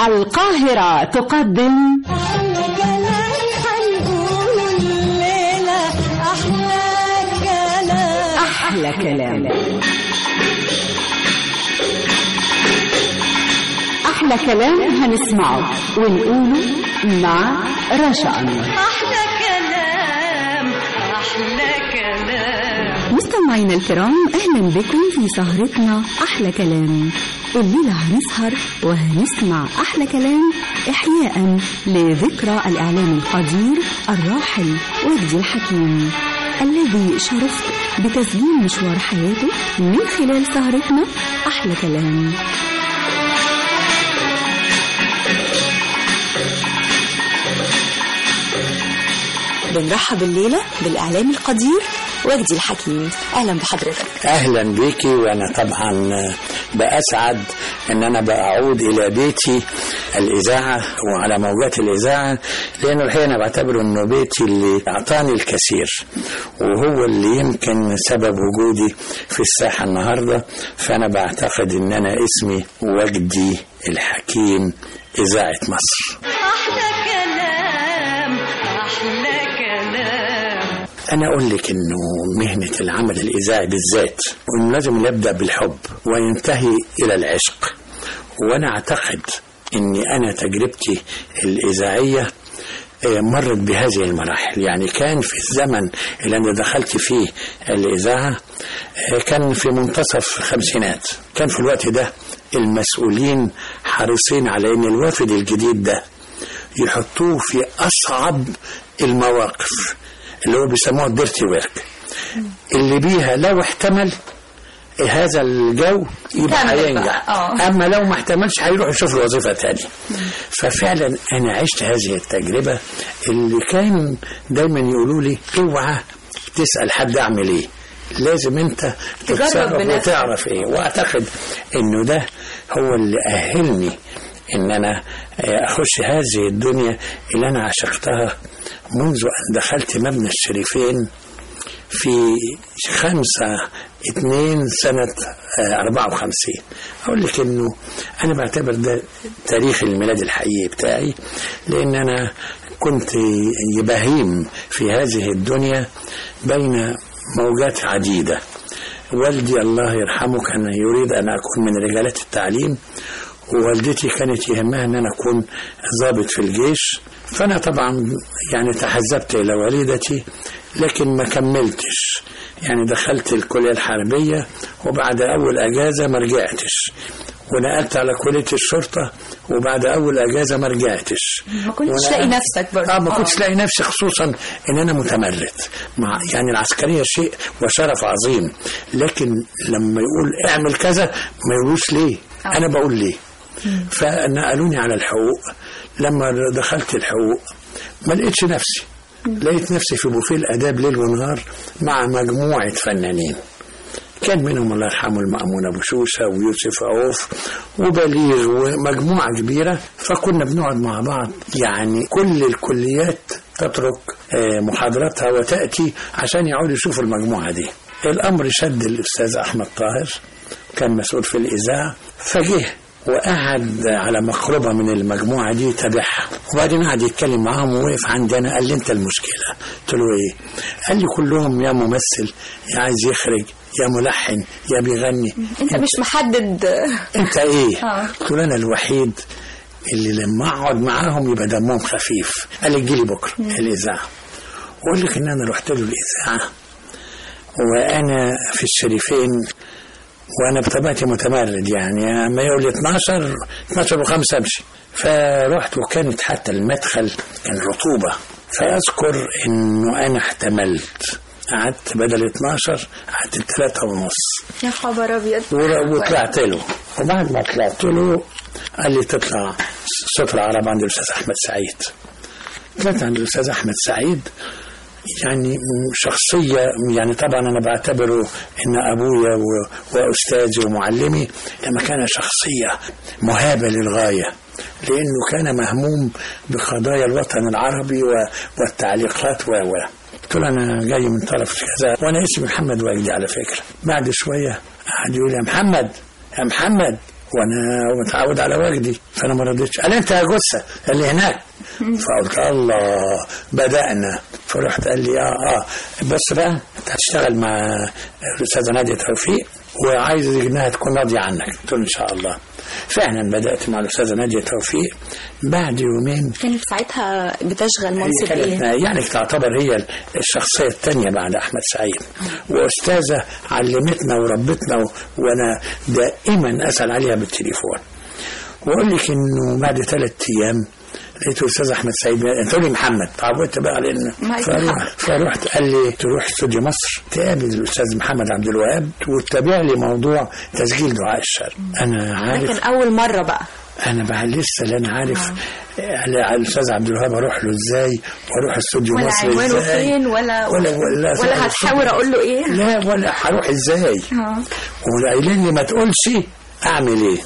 القاهرة تقدم أحلى كلام هنقوله الليلة أحلى كلام أحلى كلام أحلى كلام هنسمعه ونقوله مع رشا أنور أحلى كلام أحلى كلام مستمعينا الكرام اهلا بكم في سهرتنا احلى كلام الليله هنسهر وهنسمع احلى كلام احياء لذكرى الاعلام القدير الراحل وجدي الحكيم الذي شرفت بتسجيل مشوار حياته من خلال سهرتنا احلى كلام بنرحب الليله بالاعلام القدير وجدي الحكيم اهلا بحضرتك اهلا بيكي وانا طبعا باسعد ان انا بعود الى بيتي الاذاعه وعلى موجات الاذاعه لانه الحقيقه انا بعتبره انه بيتي اللي اعطاني الكثير وهو اللي يمكن سبب وجودي في الساحه النهارده فانا بعتقد ان انا اسمي وجدي الحكيم اذاعه مصر أحلى كلام أحلى كلام أنا أقول لك إنه مهنة العمل الإذاعي بالذات وإنه لازم يبدأ بالحب وينتهي إلى العشق وأنا أعتقد إني أنا تجربتي الإذاعية آه، مرت بهذه المراحل يعني كان في الزمن اللي أنا دخلت فيه الإذاعة آه، كان في منتصف الخمسينات كان في الوقت ده المسؤولين حريصين على إن الوافد الجديد ده يحطوه في أصعب المواقف اللي هو بيسموها الديرتي ورك اللي بيها لو احتمل هذا الجو يبقى كمل هينجح بقى، آه. اما لو ما احتملش هيروح يشوف له وظيفه تانية ففعلا انا عشت هذه التجربه اللي كان دايما يقولوا لي اوعى تسال حد اعمل ايه لازم انت تتصرف بنفسك. وتعرف ايه واعتقد انه ده هو اللي اهلني ان انا اخش هذه الدنيا اللي انا عشقتها منذ ان دخلت مبنى الشريفين في خمسة اتنين سنة آه، أربعة وخمسين أقول لك إنه أنا بعتبر ده تاريخ الميلاد الحقيقي بتاعي لأن أنا كنت بهيم في هذه الدنيا بين موجات عديدة والدي الله يرحمه كان يريد أن أكون من رجالات التعليم ووالدتي كانت يهمها ان انا اكون ضابط في الجيش فانا طبعا يعني تحزبت الى والدتي لكن ما كملتش يعني دخلت الكليه الحربيه وبعد اول اجازه ما رجعتش ونقلت على كليه الشرطه وبعد اول اجازه ما رجعتش ما كنتش ونقلت- لاقي نفسك برضه اه ما كنتش لاقي نفسي خصوصا ان انا متمرد مع يعني العسكريه شيء وشرف عظيم لكن لما يقول اعمل كذا ما يقولوش ليه انا بقول ليه فنقلوني على الحقوق لما دخلت الحقوق ما لقيتش نفسي لقيت نفسي في بوفيه الاداب ليل ونهار مع مجموعه فنانين كان منهم الله يرحمه المأمون أبو شوشة ويوسف عوف وبليغ ومجموعة كبيرة فكنا بنقعد مع بعض يعني كل الكليات تترك آه، محاضراتها وتأتي عشان يقعدوا يشوفوا المجموعة دي الأمر شد الأستاذ أحمد طاهر كان مسؤول في الإذاعة فجه وقعد على مقربة من المجموعة دي تابعها وبعدين قعد يتكلم معاهم ووقف عندي أنا قال لي أنت المشكلة قلت له إيه قال لي كلهم يا ممثل يا عايز يخرج يا ملحن يا بيغني انت مش محدد انت ايه آه. قلت له انا الوحيد اللي لما اقعد معاهم يبقى دمهم خفيف قال لي جيلي بكره الاذاعه واقول لك ان انا رحت له الاذاعه وانا في الشريفين وانا بطبيعتي متمرد يعني اما يقول لي 12 12 و5 امشي فرحت وكانت حتى المدخل كان رطوبه فاذكر انه انا احتملت قعدت بدل 12 قعدت 3 ونص يا خبر ابيض ور- وطلعت له وبعد ما طلعت له قال لي تطلع صوت العرب عند الاستاذ احمد سعيد طلعت عند الاستاذ احمد سعيد يعني شخصية يعني طبعا أنا بعتبره إن أبويا و- وأستاذي ومعلمي لما كان شخصية مهابة للغاية لأنه كان مهموم بقضايا الوطن العربي و- والتعليقات و و قلت له أنا جاي من طرف كذا وأنا اسمي محمد وجدي على فكرة بعد شوية قعد يقول يا محمد يا محمد وانا متعود على وجدي فانا ما رضيتش قال انت يا جثه اللي هناك فقلت الله بدانا فرحت قال لي اه اه بس بقى انت هتشتغل مع الاستاذه ناديه توفيق وعايز انها تكون راضيه عنك قلت له ان شاء الله فعلا بدات مع الاستاذه ناديه توفيق بعد يومين كانت ساعتها بتشغل منصب كانت ايه؟ يعني تعتبر هي الشخصية الثانية بعد أحمد سعيد وأستاذة علمتنا وربتنا و... وأنا دائما أسأل عليها بالتليفون وأقول لك إنه بعد ثلاث أيام لقيت الأستاذ أحمد سعيد تقول لي محمد تعودت بقى لأن ما فروح فرحت قال لي تروح استوديو مصر تقابل الأستاذ محمد عبد الوهاب وتتابع لي موضوع تسجيل دعاء الشرق أنا ده عارف كان اول مره بقى انا بقى لسه لا انا عارف على على الاستاذ عبد الوهاب اروح له ازاي واروح استوديو ولا مصر عنوانه ازاي فين ولا ولا ولا, ولا هتحاول اقول له ايه؟ لا ولا هروح ازاي اه وقايلين لي ما تقولش اعمل ايه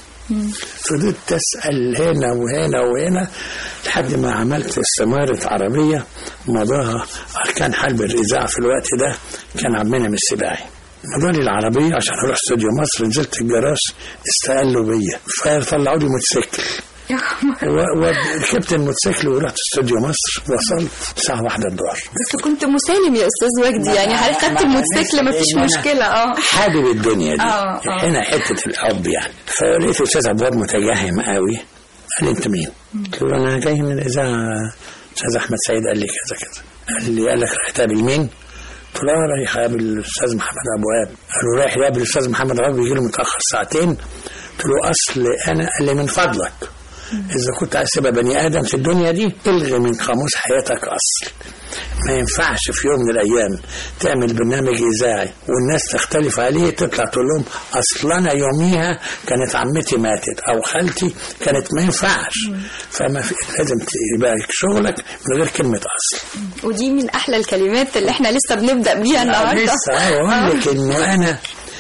فضلت تسال هنا وهنا وهنا لحد ما عملت استمارة عربية مضاها أركان حلب الإذاعة في الوقت ده كان عبد المنعم السباعي مضاني العربية عشان أروح استوديو مصر نزلت الجراج استقلوا بيا فطلعوا لي موتوسيكل يا خبر. و- وركبت الموتوسيكل ورحت استوديو مصر وصلت الساعة واحدة الظهر بس كنت مسالم يا استاذ وجدي يعني حضرتك خدت الموتوسيكل مفيش لأن أنا مشكله اه حابب الدنيا دي آه، آه. هنا حته الحب يعني فلقيت الاستاذ عبد الوهاب متجهم قوي قال لي انت مين؟ قلت له انا جاي من الاذاعه استاذ احمد سعيد قال لي كذا كذا قال لي قال لك رايح تقابل مين؟ قلت له اه رايح اقابل الاستاذ محمد ابو وهاب قال له رايح يقابل الاستاذ محمد ابو وهاب بيجي له متاخر ساعتين قلت له اصل انا قال لي من فضلك اذا كنت عايز تبقى بني ادم في الدنيا دي الغي من قاموس حياتك اصل ما ينفعش في يوم من الايام تعمل برنامج اذاعي والناس تختلف عليه تطلع تقول لهم اصل انا يوميها كانت عمتي ماتت او خالتي كانت ما ينفعش فما في لازم يبقى شغلك من غير كلمه اصل ودي من احلى الكلمات اللي احنا لسه بنبدا بيها النهارده لسه اقول لك انه انا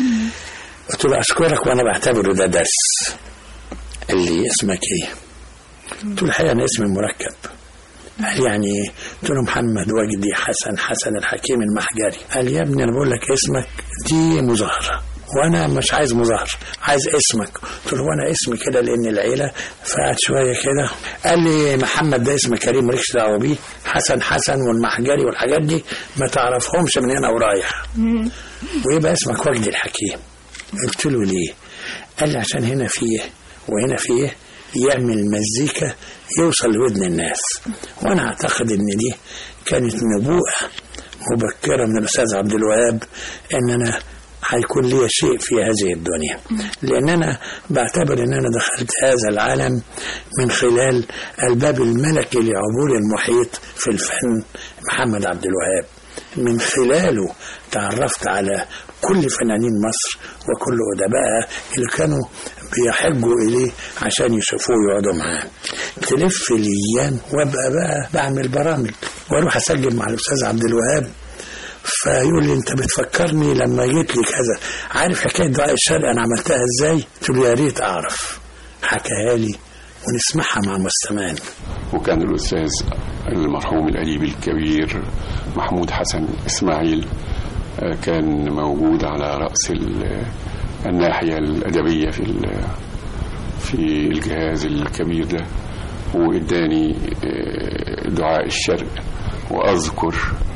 قلت له اشكرك وانا بعتبره ده درس قال لي اسمك ايه؟ قلت له الحقيقه انا اسمي مركب قال يعني ايه؟ قلت له محمد وجدي حسن حسن الحكيم المحجري قال يا ابني انا بقول لك اسمك دي مظاهره وانا مش عايز مظاهره عايز اسمك قلت له وانا اسمي كده لان العيله فقعد شويه كده قال لي محمد ده اسم كريم مالكش دعوه بيه حسن حسن والمحجري والحاجات دي ما تعرفهمش من هنا ورايح ويبقى اسمك وجدي الحكيم قلت له ليه قال لي عشان هنا فيه وهنا فيه يعمل مزيكا يوصل لودن الناس وانا اعتقد ان دي كانت نبوءه مبكره من الاستاذ عبد الوهاب ان انا هيكون لي شيء في هذه الدنيا لان انا بعتبر ان انا دخلت هذا العالم من خلال الباب الملكي لعبور المحيط في الفن محمد عبد الوهاب من خلاله تعرفت على كل فنانين مصر وكل أدبائها اللي كانوا بيحجوا إليه عشان يشوفوه ويقعدوا معاه تلف الأيام وأبقى بقى بعمل برامج وأروح أسجل مع الأستاذ عبد الوهاب فيقول لي انت بتفكرني لما جيت لي كذا عارف حكايه دعاء الشرق انا عملتها ازاي؟ قلت له يا ريت اعرف حكاها لي ونسمعها مع مستمعين وكان الأستاذ المرحوم الأديب الكبير محمود حسن إسماعيل آه، كان موجود على رأس ال- الناحية الأدبية في ال- في الجهاز الكبير ده وإداني آه، دعاء الشرق وأذكر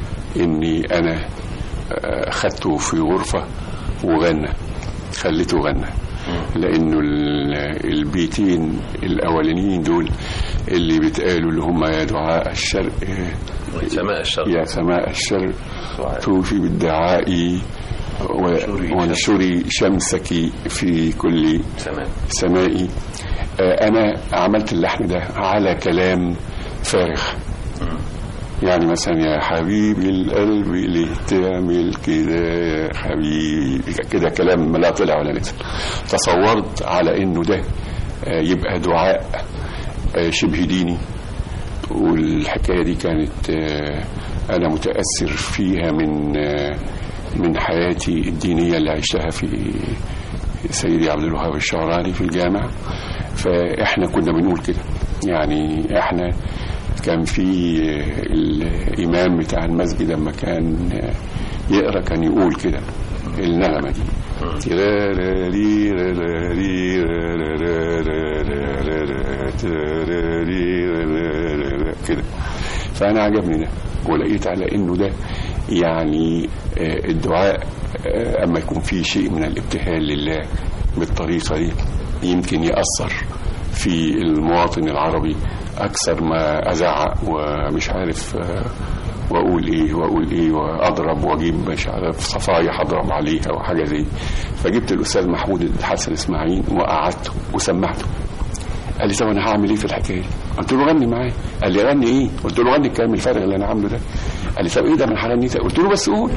إني أنا آه، خدته في غرفة وغنى خليته غنى لانه ال- البيتين الاولانيين دول اللي بيتقالوا اللي هم يا دعاء الشرق سماء الشرق يا سماء الشرق توفي بالدعاء و- وانشري شمسك في كل سماء سمائي آه، انا عملت اللحن ده على كلام فارغ يعني مثلا يا حبيبي القلب ليه تعمل كده يا حبيبي كده كلام لا طلع ولا نزل تصورت على انه ده آه، يبقى دعاء آه، شبه ديني والحكايه دي كانت آه، انا متاثر فيها من آه، من حياتي الدينيه اللي عشتها في سيدي عبد الوهاب الشعراني في الجامع فاحنا كنا بنقول كده يعني احنا كان في الامام بتاع المسجد لما كان يقرا كان يقول كده النغمه دي تيراراري راراري رارارارارارا تيراراري رارارارا كده فأنا عجبني ده ولقيت على إنه ده يعني آه، الدعاء آه، أما يكون فيه شيء من الابتهال لله بالطريقة دي يمكن يأثر في المواطن العربي أكثر ما أزعق ومش عارف آه، واقول ايه واقول ايه واضرب واجيب مش عارف صفايح اضرب عليها وحاجه زي دي. فجبت الاستاذ محمود الحسن اسماعيل وقعدته وسمعته قال لي طب انا هعمل ايه في الحكايه دي؟ قلت له غني معايا قال لي غني ايه؟ قلت له غني الكلام الفارغ اللي انا عامله ده قال لي طب ايه ده من هغنيه ده؟ قلت له بس قول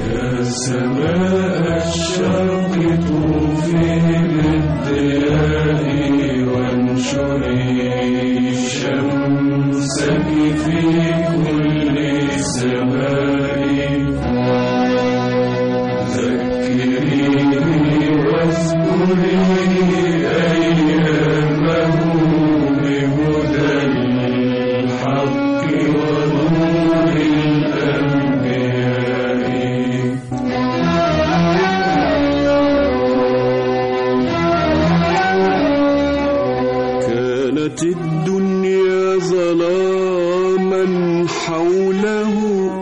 كانت الدنيا ظلاما حوله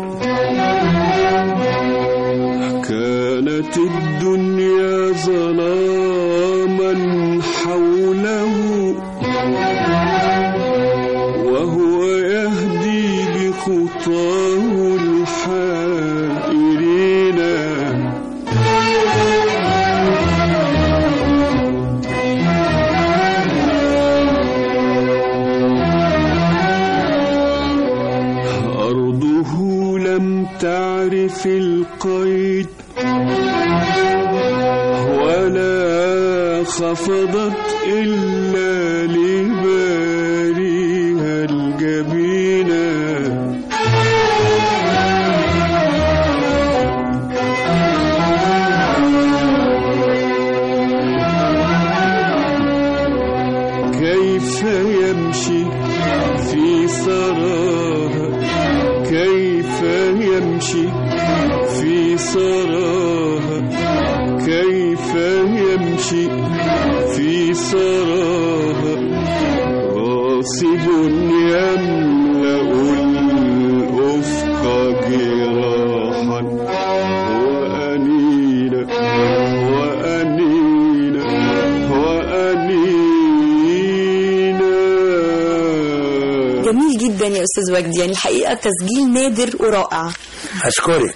كانت الدنيا ظلاما حوله وهو يهدي بخطاه الحائرين أرضه لم تعرف القيد ولا خفضت إلا لباريها الجبينة كيف يمشي في ثراها كيف يمشي في ثراها كيف يمشي في ثراها غاصب يملأ الأفق جراحا وأنينا وأنينا وأنينا جميل جدا يا استاذ وجدي يعني الحقيقه تسجيل نادر ورائع أشكرك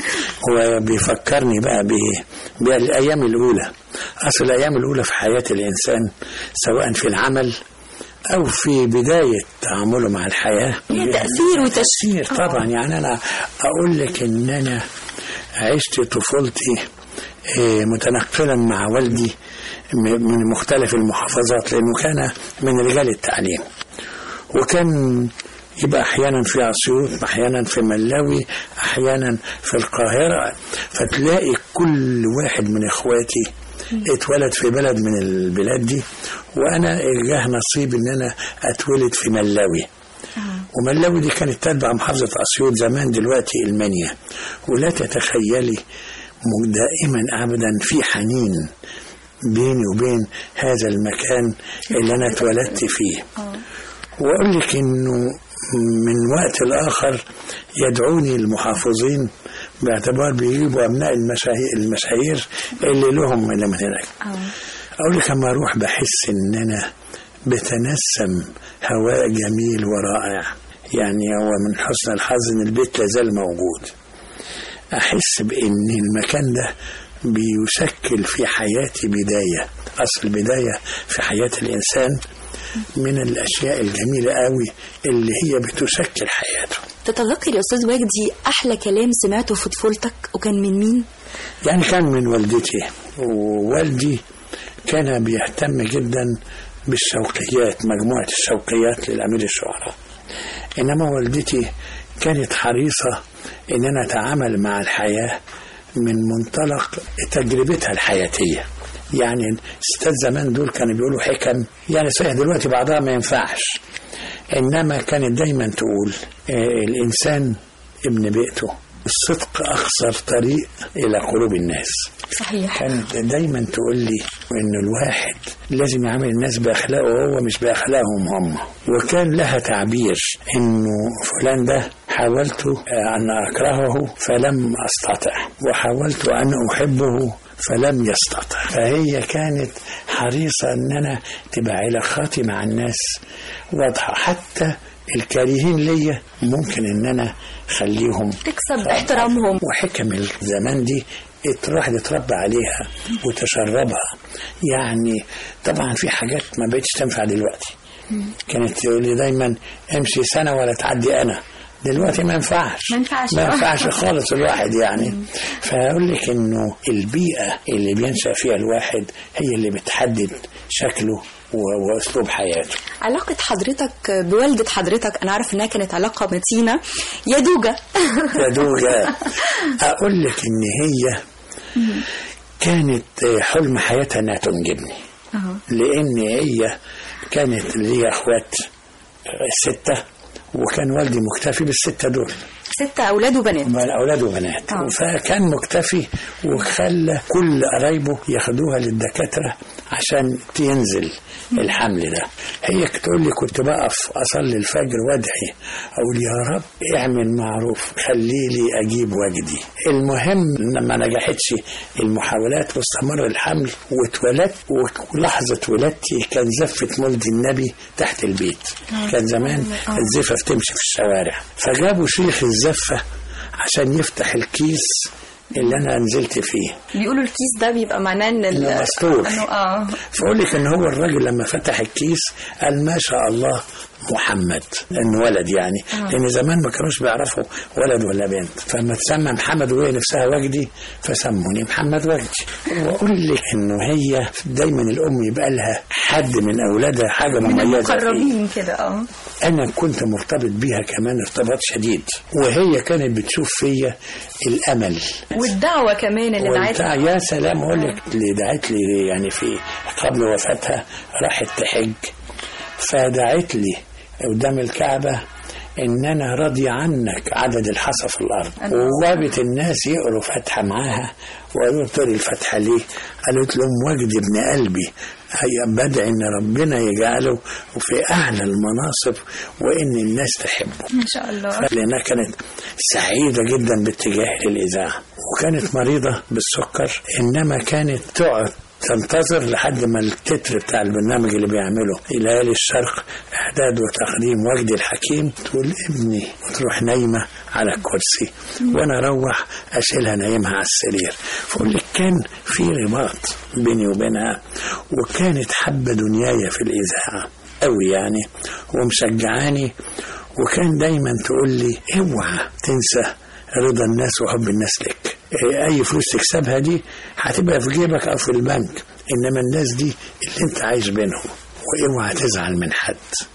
وبيفكرني بقى ب- بالأيام الأولى أصل الأيام الأولى في حياة الإنسان سواء في العمل أو في بداية تعامله مع الحياة هي تاثير وتشجيع كتير طبعا يعني أنا أقول لك إن أنا عشت طفولتي آه، متنقلا مع والدي م- من مختلف المحافظات لأنه كان من رجال التعليم وكان يبقى احيانا في اسيوط احيانا في ملاوي احيانا في القاهره فتلاقي كل واحد من اخواتي اتولد في بلد من البلاد دي وانا جاه نصيب ان انا اتولد في ملاوي وملاوي دي كانت تتبع محافظة أسيوط زمان دلوقتي المنيا ولا تتخيلي م- دائما أبدا في حنين بيني وبين هذا المكان اللي أنا اتولدت فيه وأقول لك إنه من وقت لآخر يدعوني المحافظين باعتبار بيجيبوا أبناء المشاهير, المشاهير اللي لهم اللي من هناك أقول لك أما أروح بحس إن أنا بتنسم هواء جميل ورائع يعني هو من حسن الحظ إن البيت لازال موجود أحس بإن المكان ده بيشكل في حياتي بداية أصل البداية في حياة الإنسان من الأشياء الجميلة قوي اللي هي بتشكل حياته تتذكر يا استاذ وجدي احلى كلام سمعته في طفولتك وكان من مين يعني كان من والدتي ووالدي كان بيهتم جدا بالشوقيات مجموعة الشوقيات للأمير الشعراء إنما والدتي كانت حريصة إن أنا أتعامل مع الحياة من منطلق تجربتها الحياتية يعني الستات زمان دول كانوا بيقولوا حكم يعني صحيح دلوقتي بعضها ما ينفعش إنما كانت دايما تقول آه، الإنسان ابن بيئته الصدق أقصر طريق إلى قلوب الناس صحيح كانت دايما تقول لي ان الواحد لازم يعامل الناس باخلاقه هو مش باخلاقهم هم وكان لها تعبير انه فلان ده حاولت ان اكرهه فلم استطع وحاولت ان احبه فلم يستطع فهي كانت حريصة ان انا تبقى علاقاتي مع الناس واضحة حتى الكارهين ليا ممكن ان انا اخليهم تكسب احترامهم وحكم الزمان دي الواحد اتربى عليها وتشربها يعني طبعا في حاجات ما بقتش تنفع دلوقتي كانت تقول لي دايما امشي سنه ولا تعدي انا دلوقتي ما ينفعش ما ينفعش. ما ينفعش خالص الواحد يعني فاقول لك انه البيئه اللي بينشا فيها الواحد هي اللي بتحدد شكله و- واسلوب حياته علاقة حضرتك بوالدة حضرتك أنا عارف إنها كانت علاقة متينة يدوجة يا دوجة أقول لك إن هي كانت حلم حياتها إنها تنجبني لأن هي كانت ليا إخوات ستة وكان والدي مكتفي بالستة دول ستة أولاد وبنات من أولاد وبنات آه. فكان مكتفي وخلى كل قرايبه ياخدوها للدكاترة عشان تنزل الحمل ده هي تقول لي كنت بقف أصلي الفجر وأدعي أقول يا رب اعمل معروف خلي لي أجيب وجدي المهم لما نجحتش المحاولات واستمر الحمل واتولدت ولحظة ولادتي كان زفة مولد النبي تحت البيت كان زمان الزفة بتمشي في الشوارع فجابوا شيخ الزفة عشان يفتح الكيس اللي انا نزلت فيه بيقولوا الكيس ده بيبقى معناه إن ال- إنه مستور. إنه آه فاقول لك ان هو الراجل لما فتح الكيس قال ما شاء الله محمد انه ولد يعني لان زمان ما كانوش بيعرفوا ولد ولا بنت فلما تسمى محمد وهي نفسها وجدي فسموني محمد وجدي واقول لك انه هي دايما الام يبقى لها حد من اولادها حاجه من مميزه فيه. المقربين كده اه انا كنت مرتبط بيها كمان ارتباط شديد وهي كانت بتشوف فيا الامل والدعوة كمان اللي وبتاع دعيتها يا سلام اقول لك اللي دعت لي يعني في قبل وفاتها راحت تحج فدعت لي قدام الكعبه ان انا راضي عنك عدد الحصى في الارض وجابت الناس يقروا فاتحه معاها وقالوا له تقري الفاتحه ليه؟ قالت لهم وجد ابن قلبي هي بدعي ان ربنا يجعله في اعلى المناصب وان الناس تحبه ما شاء الله لأنها كانت سعيدة جدا باتجاه للإذاعة وكانت مريضة بالسكر إنما كانت تقعد تنتظر لحد ما التتر بتاع البرنامج اللي بيعمله ليالي الشرق إعداد وتقديم وجدي الحكيم تقول ابني وتروح نايمة على الكرسي وأنا أروح أشيلها نايمها على السرير فأقول لك كان في رباط بيني وبينها وكانت حابة دنياي في الإذاعة أوي يعني ومشجعاني وكان دايما تقول لي اوعى تنسى رضا الناس وحب الناس لك إيه، اي فلوس تكسبها دي هتبقى في جيبك او في البنك انما الناس دي اللي انت عايش بينهم واوعى تزعل من حد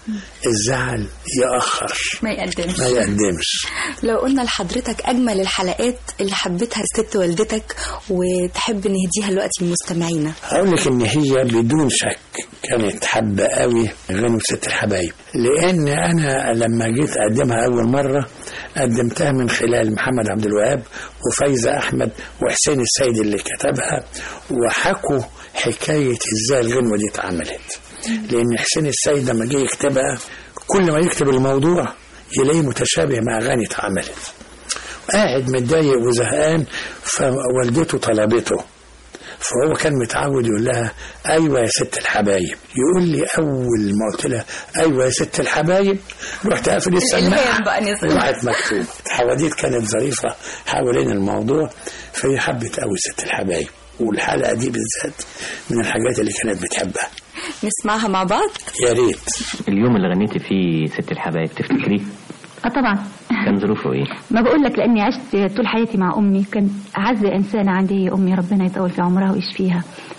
الزعل يأخر ما يقدمش ما يقدمش لو قلنا لحضرتك أجمل الحلقات اللي حبتها ست والدتك وتحب نهديها دلوقتي لمستمعينا اقول لك ان هي بدون شك كانت حابه قوي غنوة ست الحبايب لان انا لما جيت اقدمها اول مره قدمتها من خلال محمد عبد الوهاب وفايزه احمد وحسين السيد اللي كتبها وحكوا حكايه ازاي الغنوه دي اتعملت لان حسين السيد لما جه يكتبها كل ما يكتب الموضوع يلاقيه متشابه مع اغاني اتعملت قاعد متضايق وزهقان فوالدته طلبته فهو كان متعود يقول لها ايوه يا ست الحبايب يقول لي اول ما قلت لها ايوه يا ست الحبايب رحت قافل السماعه الإلهام بقى نزل. وراحت مكتوب الحواديت كانت ظريفه حوالين الموضوع فهي حبت قوي ست الحبايب والحلقه دي بالذات من الحاجات اللي كانت بتحبها نسمعها مع بعض يا ريت اليوم اللي غنيتي فيه ست الحبايب تفتكريه اه طبعا كان ظروفه ايه ما بقول لك لاني عشت طول حياتي مع امي كان اعز انسانه عندي هي امي ربنا يطول في عمرها ويشفيها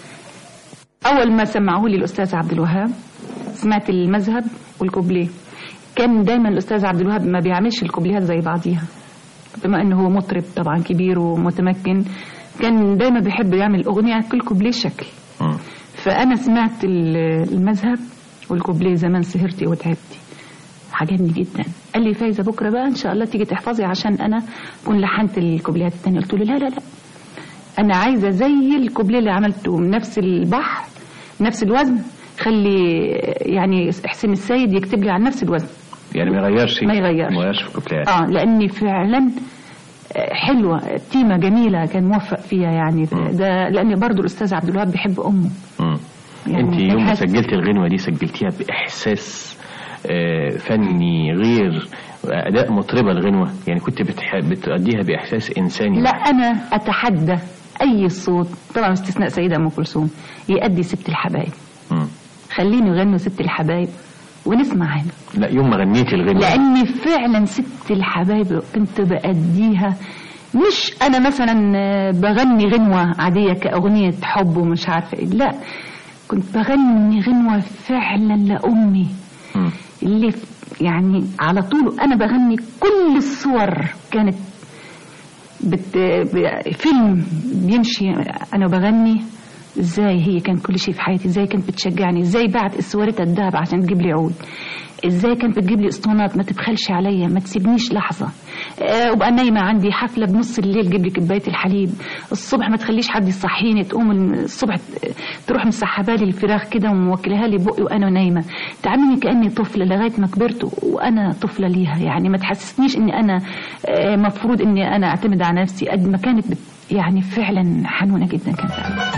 اول ما سمعوه لي الاستاذ عبد الوهاب سمعت المذهب والكوبليه كان دايما الاستاذ عبد الوهاب ما بيعملش الكوبليهات زي بعضيها بما انه هو مطرب طبعا كبير ومتمكن كان دايما بيحب يعمل اغنيه كل كوبليه شكل مم. فانا سمعت ال- المذهب والكوبليه زمان سهرتي وتعبتي عجبني جدا قال لي فايزه بكره بقى ان شاء الله تيجي تحفظي عشان انا اكون لحنت الكوبليهات التانية قلت له لا لا لا انا عايزه زي الكوبليه اللي عملته من نفس البحر نفس الوزن خلي يعني حسين السيد يكتب لي عن نفس الوزن يعني ما يغيرش ما يغيرش. ما يغيرش في الكوبليهات اه لاني فعلا آه، حلوه تيمه جميله كان موفق فيها يعني ده لان برضو الاستاذ عبد الوهاب بيحب امه مم. يعني انت يوم ما حاسس- سجلت الغنوه دي سجلتيها باحساس آه، فني غير اداء مطربه الغنوه يعني كنت بتح... بتأديها باحساس انساني لا انا اتحدى اي صوت طبعا باستثناء سيده ام كلثوم يأدي ست الحبايب مم. خليني يغنوا ست الحبايب ونسمع هنا لا يوم ما غنيتي الغنوه لاني فعلا ست الحبايب كنت بأديها مش انا مثلا آه، بغني غنوة عادية كأغنية حب ومش عارفة ايه لا كنت بغني غنوة فعلا لأمي مم. اللي يعني على طول انا بغني كل الصور كانت بت... ب- فيلم بيمشي انا بغني ازاي هي كان كل شيء في حياتي ازاي كانت بتشجعني ازاي بعت اسوارتها الذهب عشان تجيب لي عود ازاي كانت بتجيب لي اسطوانات ما تبخلش عليا ما تسيبنيش لحظه أه وبقى نايمه عندي حفله بنص الليل جيب لي كوبايه الحليب الصبح ما تخليش حد يصحيني تقوم الصبح ت- تروح مسحبه لي الفراخ كده وموكلها لي بقي وانا نايمه تعاملني كاني طفله لغايه ما كبرت وانا طفله ليها يعني ما تحسسنيش اني انا آه، مفروض اني انا اعتمد على نفسي قد ما كانت بت يعني فعلا حنونه جدا كانت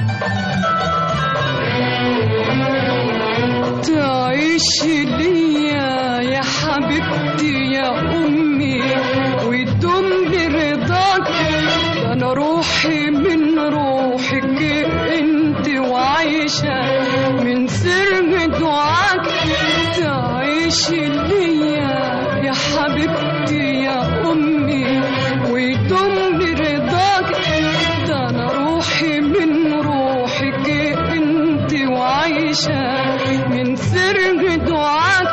تعيشي ليا يا حبيبتي يا أمي ويدوم لي رضاك ده أنا روحي من روحك أنت وعايشة من سر دعاك تعيشي ليا يا حبيبتي يا أمي ويدوم لي رضاك ده أنا روحي من روحك أنت وعايشة من سر دعاك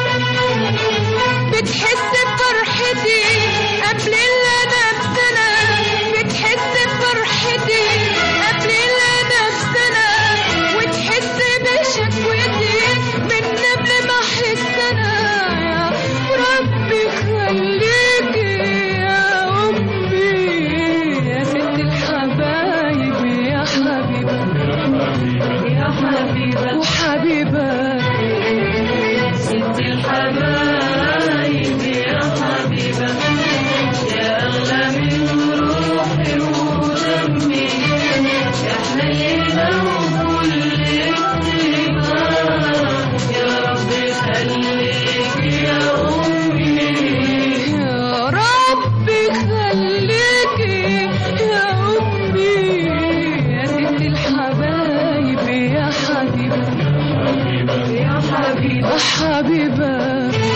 بتحس بفرحتي قبل اللي أنا بسنة بتحس بفرحتي قبل اللي أنا بسنة وتحس بشكوتي من قبل ما أحس أنا يا ربي خليكي يا أمي يا ست الحبايب يا حبيبة يا حبيبة وحبيبة ست الحبايب يا حبيبة يا أغلى من روحي ودمي يا حنينة وكل طيبة يا رب خليك يا أمي يا رب خليك يا أمي يا ست الحبايب يا حبيبة يا حبيبة حبيبة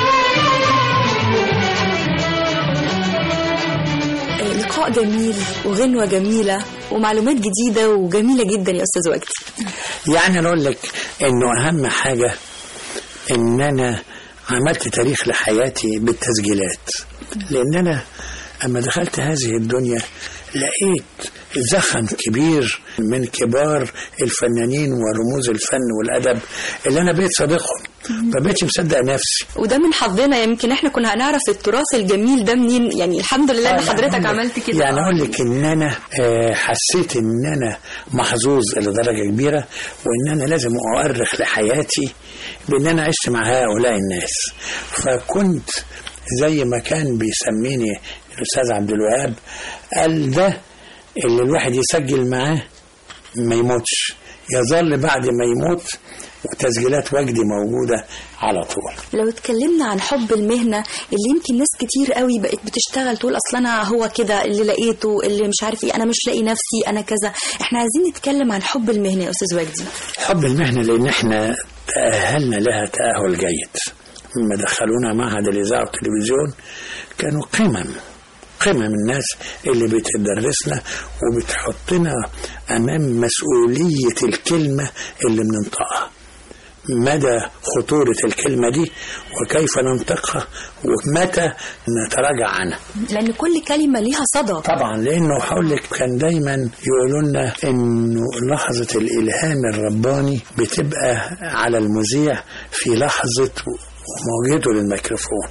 لقاء جميل وغنوة جميلة ومعلومات جديدة وجميلة جدا يا أستاذ وجدي يعني أنا اقول لك انه اهم حاجه ان انا عملت تاريخ لحياتي بالتسجيلات لان انا اما دخلت هذه الدنيا لقيت زخم كبير من كبار الفنانين ورموز الفن والادب اللي انا بقيت صديقهم فبقيتش مصدق نفسي وده من حظنا يمكن احنا كنا هنعرف التراث الجميل ده منين يعني الحمد لله ان آه، حضرتك يعني عملت كده يعني اقول لك ان انا آه، حسيت ان انا محظوظ الى درجه كبيره وان انا لازم اؤرخ لحياتي بان انا عشت مع هؤلاء الناس فكنت زي ما كان بيسميني الاستاذ عبد الوهاب قال ده اللي الواحد يسجل معاه ما يموتش يظل بعد ما يموت وتسجيلات وجدي موجوده على طول لو اتكلمنا عن حب المهنة اللي يمكن ناس كتير قوي بقت بتشتغل تقول اصل انا هو كده اللي لقيته اللي مش عارف ايه انا مش لاقي نفسي انا كذا احنا عايزين نتكلم عن حب المهنة يا استاذ وجدي حب المهنة لأن احنا تأهلنا لها تأهل جيد لما دخلونا معهد الإذاعة والتلفزيون كانوا قمم قمم الناس اللي بتدرسنا وبتحطنا أمام مسؤولية الكلمة اللي بننطقها مدى خطورة الكلمة دي وكيف ننطقها ومتى نتراجع عنها لان كل كلمة ليها صدى طبعا لانه هقول لك كان دايما يقولوا لنا انه لحظه الالهام الرباني بتبقى على المذيع في لحظه ومواجهته للميكروفون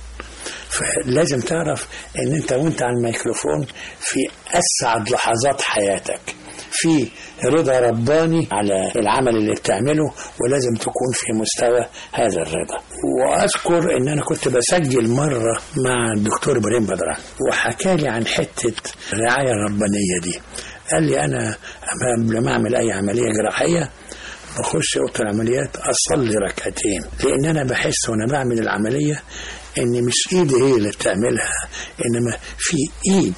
فلازم تعرف ان انت وانت على الميكروفون في اسعد لحظات حياتك في رضا رباني على العمل اللي بتعمله ولازم تكون في مستوى هذا الرضا واذكر ان انا كنت بسجل مره مع الدكتور ابراهيم بدران وحكى لي عن حته الرعايه الربانيه دي قال لي انا قبل ما اعمل اي عمليه جراحيه بخش اوضه العمليات اصلي ركعتين لان انا بحس وانا بعمل العمليه ان مش ايدي هي اللي بتعملها انما في ايد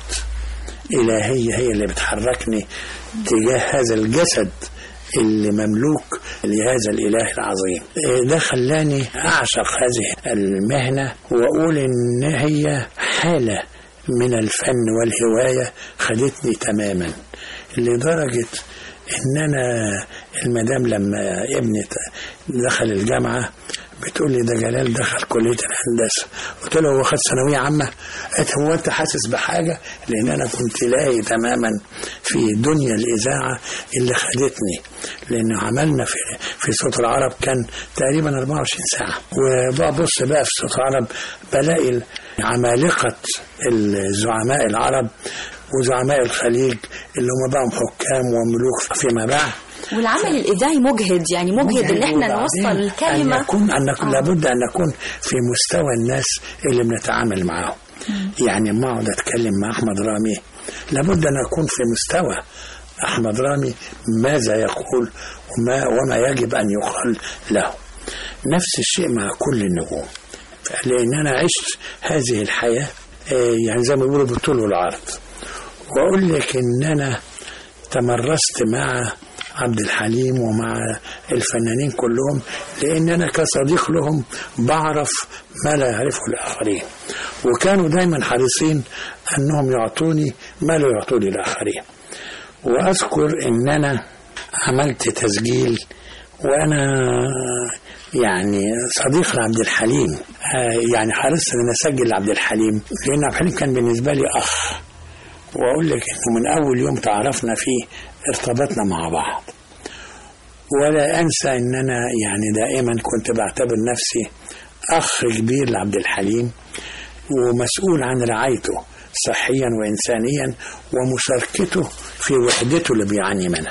الهيه هي اللي بتحركني تجاه هذا الجسد اللي مملوك لهذا الاله العظيم إيه ده خلاني اعشق هذه المهنه واقول ان هي حاله من الفن والهوايه خدتني تماما لدرجه ان انا المدام لما ابني دخل الجامعه بتقول لي ده جلال دخل كليه الهندسه قلت له هو خد ثانويه عامه قالت هو انت حاسس بحاجه لان انا كنت لاهي تماما في دنيا الاذاعه اللي خدتني لان عملنا في في صوت العرب كان تقريبا 24 ساعه وببص بقى في صوت العرب بلاقي عمالقه الزعماء العرب وزعماء الخليج اللي هم بقى حكام وملوك فيما بعد والعمل الإذاعي مجهد يعني مجهد إن إحنا وبعدين نوصل أن الكلمة نكون أن نكون آه. لابد أن نكون في مستوى الناس اللي بنتعامل معاهم يعني ما أقعد أتكلم مع أحمد رامي لابد أن أكون في مستوى أحمد رامي ماذا يقول وما, وما يجب أن يقال له نفس الشيء مع كل النجوم لأن أنا عشت هذه الحياة آه، يعني زي ما بيقولوا بالطول والعرض وأقول لك إن أنا تمرست مع عبد الحليم ومع الفنانين كلهم لان انا كصديق لهم بعرف ما لا يعرفه الاخرين وكانوا دايما حريصين انهم يعطوني ما لا يعطوني الاخرين واذكر ان انا عملت تسجيل وانا يعني صديق لعبد الحليم آه، يعني حرصت ان أنا اسجل لعبد الحليم لان عبد الحليم كان بالنسبه لي اخ واقول لك انه من اول يوم تعرفنا فيه ارتبطنا مع بعض ولا انسى ان انا يعني دائما كنت بعتبر نفسي اخ كبير لعبد الحليم ومسؤول عن رعايته صحيا وانسانيا ومشاركته في وحدته اللي بيعاني منها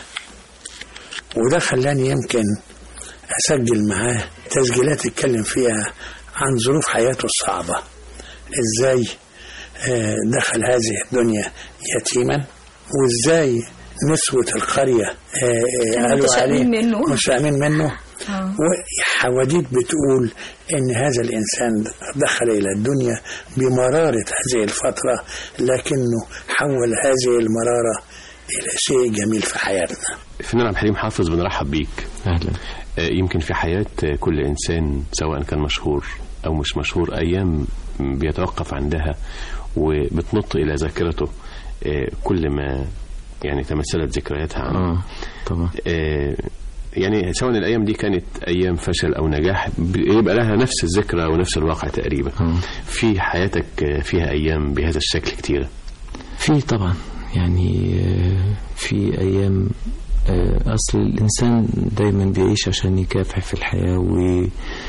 وده خلاني يمكن اسجل معاه تسجيلات اتكلم فيها عن ظروف حياته الصعبه ازاي آه، دخل هذه الدنيا يتيما وازاي نسوة القرية آه، آه، كانوا قالوا عليه متشائمين منه. متشائمين منه آه. وحواديت بتقول ان هذا الانسان دخل الى الدنيا بمرارة هذه الفترة لكنه حول هذه المرارة الى شيء جميل في حياتنا فنان عبد الحليم حافظ بنرحب بيك اهلا آه، يمكن في حياة آه، كل إنسان سواء كان مشهور أو مش مشهور أيام بيتوقف عندها وبتنط إلى ذاكرته آه، كل ما يعني تمثلت ذكرياتها عنه اه طبعا آه، يعني سواء الأيام دي كانت أيام فشل أو نجاح بيبقى لها نفس الذكرى ونفس الواقع تقريبا آه. في حياتك آه، فيها أيام بهذا الشكل كتيرة في طبعا يعني آه، في ايام آه، اصل الانسان دايما بيعيش عشان يكافح في الحياه و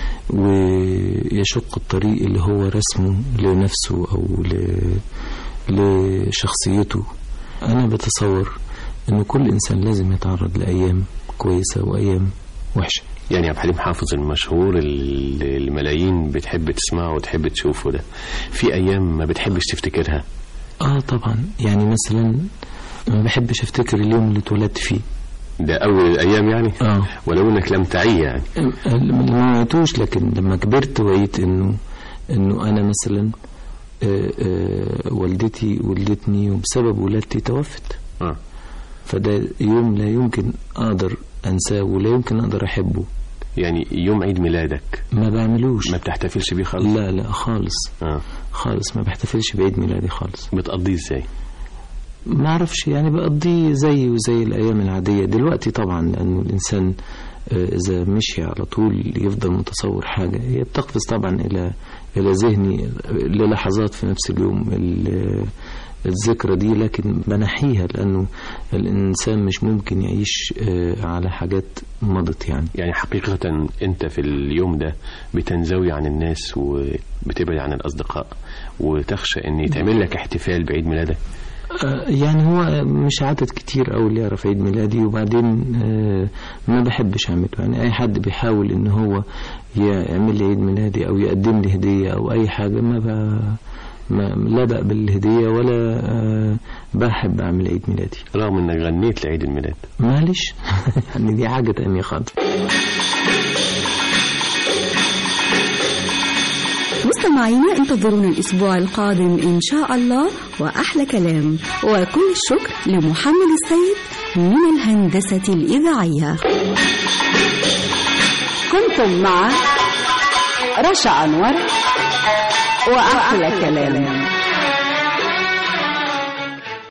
ويشق الطريق اللي هو رسمه لنفسه او ل... لشخصيته انا بتصور انه كل انسان لازم يتعرض لايام كويسه وايام وحشه يعني عبد الحليم حافظ المشهور اللي الملايين بتحب تسمعه وتحب تشوفه ده في أيام ما بتحبش تفتكرها اه طبعا يعني مثلا ما بحبش افتكر اليوم اللي اتولدت فيه ده أول الأيام يعني اه ولو إنك لم تعي يعني ما وعيتوش لكن لما كبرت وعيت انه انه انا مثلا آه، آه، والدتي ولدتني وبسبب ولادتي توفت آه. فده يوم لا يمكن اقدر انساه ولا يمكن اقدر احبه يعني يوم عيد ميلادك ما بعملوش ما بتحتفلش بيه خالص لا لا خالص آه. خالص ما بحتفلش بعيد ميلادي خالص بتقضيه ازاي ما اعرفش يعني بقضيه زي وزي الايام العاديه دلوقتي طبعا لانه الانسان آه، اذا مشي على طول يفضل متصور حاجه هي بتقفز طبعا الى الى ذهني للحظات في نفس اليوم ال- الذكرى دي لكن بنحيها لأنه الإنسان مش ممكن يعيش آه، على حاجات مضت يعني يعني حقيقة أنت في اليوم ده بتنزوي عن الناس وبتبعد عن الأصدقاء وتخشى أن يتعمل لك احتفال بعيد ميلادك آه، يعني هو مش عدد كتير أوي اللي يعرف عيد ميلادي وبعدين آه، ما بحبش أعمله يعني أي حد بيحاول إن هو يعمل لي عيد ميلادي أو يقدم لي هدية أو أي حاجة ما, ب... ما لا بقبل الهدية ولا آه، بحب أعمل عيد ميلادي رغم أنك غنيت لعيد الميلاد معلش يعني دي حاجة تانية خالص مستمعينا انتظرونا الأسبوع القادم إن شاء الله وأحلى كلام وكل الشكر لمحمد السيد من الهندسة الإذاعية كنتم مع رشا أنور وأحلى كلام